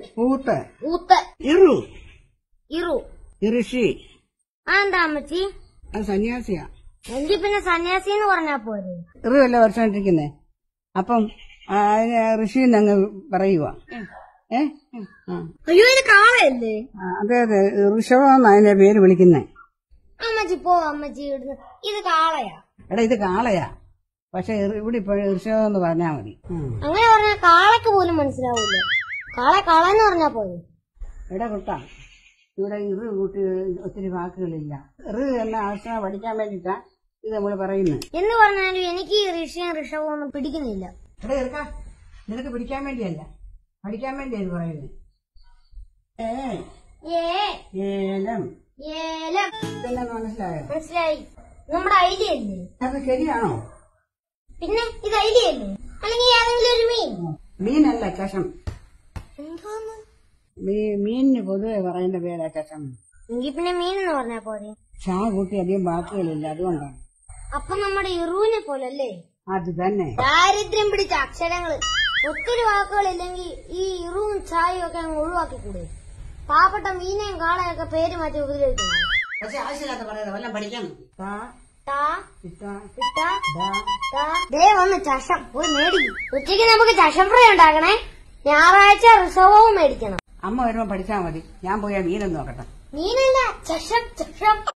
ഊത്ത് ഊത്ത് ഇറു ഇറു ഇഋഷി ആ എന്താ അമ്മച്ചി അത് സന്യാസിയാ എങ്കിൽ പിന്നെ സന്യാസി എന്ന് പറഞ്ഞാ പോരെ ഇറു അല്ലേ വർഷമായിട്ടിരിക്കുന്നേ അപ്പം ആ, അതിന് ഋഷി എന്നങ്ങ് പറയുക ഏ ആ അയ്യോ ഇത് കാളയല്ലേ ആ, അതെ അതെ ഋഷഭം എന്നാ അതിന്റെ പേര് വിളിക്കുന്നേ അമ്മച്ചി പോ അമ്മച്ചി ഇടുന്നു ഇത് കാളയാ എടാ ഇത് കാളയാ പക്ഷെ ഇറി- ഇവിടെ ഇപ്പോൾ ഋഷഭം എന്ന് പറഞ്ഞാൽ മതി ഉം. അങ്ങനെ പറഞ്ഞാൽ കാളയ്ക്ക് പോലും മനസ്സിലാവൂല കാള കാള എന്ന് പറഞ്ഞാ പോരെ എടാ കുട്ടാ ഇവിടെ ഇറ് കൂട്ടി ഒത്തിരി വാക്കുകളില്ല ഇറ് എന്ന ആശയം പഠിക്കാൻ വേണ്ടിയിട്ടാ ഇത് നമ്മൾ പറയുന്നത് എന്ന് പറഞ്ഞാലും എനിക്ക് ഈ ഋഷിയും ഋഷഭവും ഒന്നും പിടിക്കുന്നില്ല എടാ ഇറക്ക നിനക്ക് പിടിക്കാൻ വേണ്ടിയല്ല പഠിക്കാൻ വേണ്ടിയാ ഇത് പറയുന്നത് ഏ ഏ ഏലം ഏലം ഇതെല്ലാം മനസ്സിലായോ മനസ്സിലായി നമ്മുടെ ഐഡിയ അല്ലേ അത് ശരിയാണോ പിന്നെ ഇത് ഐഡിയ അല്ലേ അല്ലെങ്കിൽ ഏതെങ്കിലും ഒരു മീൻ മീനല്ല ചഷം എന്തോന്ന് മീ മീനിന് പൊതുവെ പറയുന്ന പേരാ ചഷം എങ്കിൽ പിന്നെ മീൻ എന്ന് പറഞ്ഞാ പോരെ ചാ കൂട്ടി അധികം വാക്കുകളില്ല അതുകൊണ്ടാണ് അപ്പൊ നമ്മുടെ ഇറുവിനെ പോലല്ലേ അത് തന്നെ ദാരിദ്ര്യം പിടിച്ച അക്ഷരങ്ങള് ഒത്തിരി വാക്കുകളില്ലെങ്കിൽ ഈ ഇറുവും ചായയും ഒക്കെ അങ്ങ് ഒഴിവാക്കിക്കൂടെ പാവപ്പെട്ട മീനെയും കാളയൊക്കെ പേര് മാറ്റി ഉപദ്രവിക്കണം പക്ഷെ ആവശ്യമില്ലാത്ത പറയുന്നത് വല്ലതും പഠിക്കാൻ താ ടാ ഇട്ട ഇട്ടാ ദാ ടാ. ദേ വന്ന് ചഷം പോയി മേടിക്കും ഉച്ചയ്ക്ക് നമുക്ക് ചഷം ഫ്രൈ ഉണ്ടാക്കണേ ഞായറാഴ്ച റിസർവും മേടിക്കണം അമ്മ വരുമ്പോ പഠിച്ചാ മതി ഞാൻ പോയാ മീനൊന്നും നോക്കട്ടെ മീനല്ല ചഷം ചഷം